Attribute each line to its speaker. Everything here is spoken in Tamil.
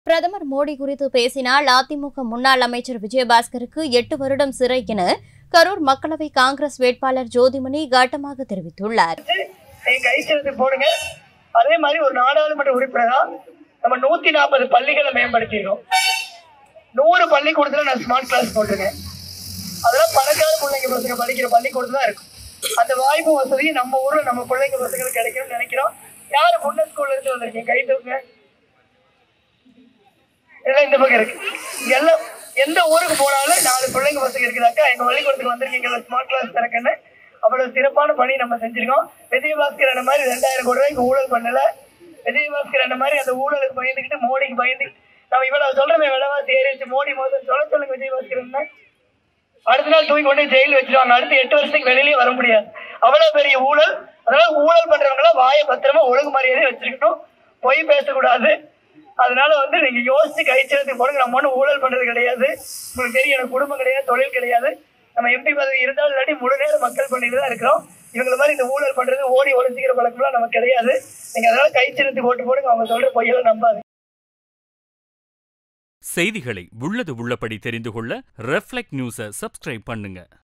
Speaker 1: பிரதமர் மோடி குறித்து பேசினால் அதிமுக முன்னாள் அமைச்சர் விஜயபாஸ்கருக்கு எட்டு வருடம் சிறை என கரூர் மக்களவை காங்கிரஸ் வேட்பாளர் ஜோதிமணி காட்டமாக தெரிவித்துள்ளார்
Speaker 2: நீங்க கைச்செழுத்து போடுங்க அதே மாதிரி ஒரு நாடாளுமன்ற உறுப்பினரா நம்ம நூத்தி நாற்பது பள்ளிகளை மேம்படுத்தியிருக்கோம் நூறு பள்ளிக்கூடத்துல நான் ஸ்மார்ட் கிளாஸ் போட்டிருக்கேன் அதெல்லாம் பணக்கார பிள்ளைங்க பசங்க படிக்கிற பள்ளிக்கூடத்துல தான் இருக்கும் அந்த வாய்ப்பு வசதி நம்ம ஊர்ல நம்ம பிள்ளைங்க பசங்களுக்கு கிடைக்கும்னு நினைக்கிறோம் யாரு முன்ன ஸ்கூல்ல இருந்து வந்திருக்கீங்க கை தூக்குங்க எல்லாம் இந்த பக்கம் இருக்கு இங்க எல்லாம் எந்த ஊருக்கு போனாலும் நாலு பிள்ளைங்க பசங்க இருக்குதாக்கா எங்க பள்ளிக்கூடத்துக்கு வந்திருக்கீங்க ஸ்மார்ட் கிளாஸ் திறக்கன்னு அவ்வளவு சிறப்பான பணி நம்ம செஞ்சிருக்கோம் விஜயபாஸ்கர் அந்த மாதிரி ரெண்டாயிரம் கோடி ரூபாய்க்கு ஊழல் பண்ணல விஜயபாஸ்கர் அந்த மாதிரி அந்த ஊழலுக்கு பயந்துக்கிட்டு மோடிக்கு பயந்து நம்ம இவ்வளவு சொல்றோமே விலைவாசி ஏறிச்சு மோடி மோசம் சொல்ல சொல்லுங்க விஜயபாஸ்கர் என்ன அடுத்த நாள் தூக்கி கொண்டு போய் ஜெயில வச்சிருவாங்க அடுத்த எட்டு வருஷத்துக்கு வெளியிலே வர முடியாது அவ்வளவு பெரிய ஊழல் அதனால ஊழல் பண்றவங்க எல்லாம் வாயை பத்திரமா ஒழுங்கு மரியாதை வச்சிருக்கணும் பொய் பேசக்கூடாது அதனால வந்து நீங்க யோசிச்சு கைச்சலத்துக்கு போடுங்க நம்ம ஒன்றும் ஊழல் பண்றது கிடையாது உங்களுக்கு தெரியும் எனக்கு குடும்பம் கிடையாது தொழில் கிடையாது நம்ம எம்பி பதவி இருந்தாலும் இல்லாட்டி முழு நேரம் மக்கள் பண்ணிட்டு தான் இருக்கிறோம் இவங்கள மாதிரி இந்த ஊழல் பண்றது ஓடி ஒளிஞ்சிக்கிற பழக்கம்லாம் நமக்கு கிடையாது நீங்க அதனால கைச்சலத்துக்கு போட்டு போடுங்க அவங்க சொல்ற பொய்யெல்லாம் நம்பாது
Speaker 3: செய்திகளை உள்ளது உள்ளபடி தெரிந்து கொள்ள ரெஃப்ளெக்ட் நியூஸை சப்ஸ்கிரைப் பண்ணுங்க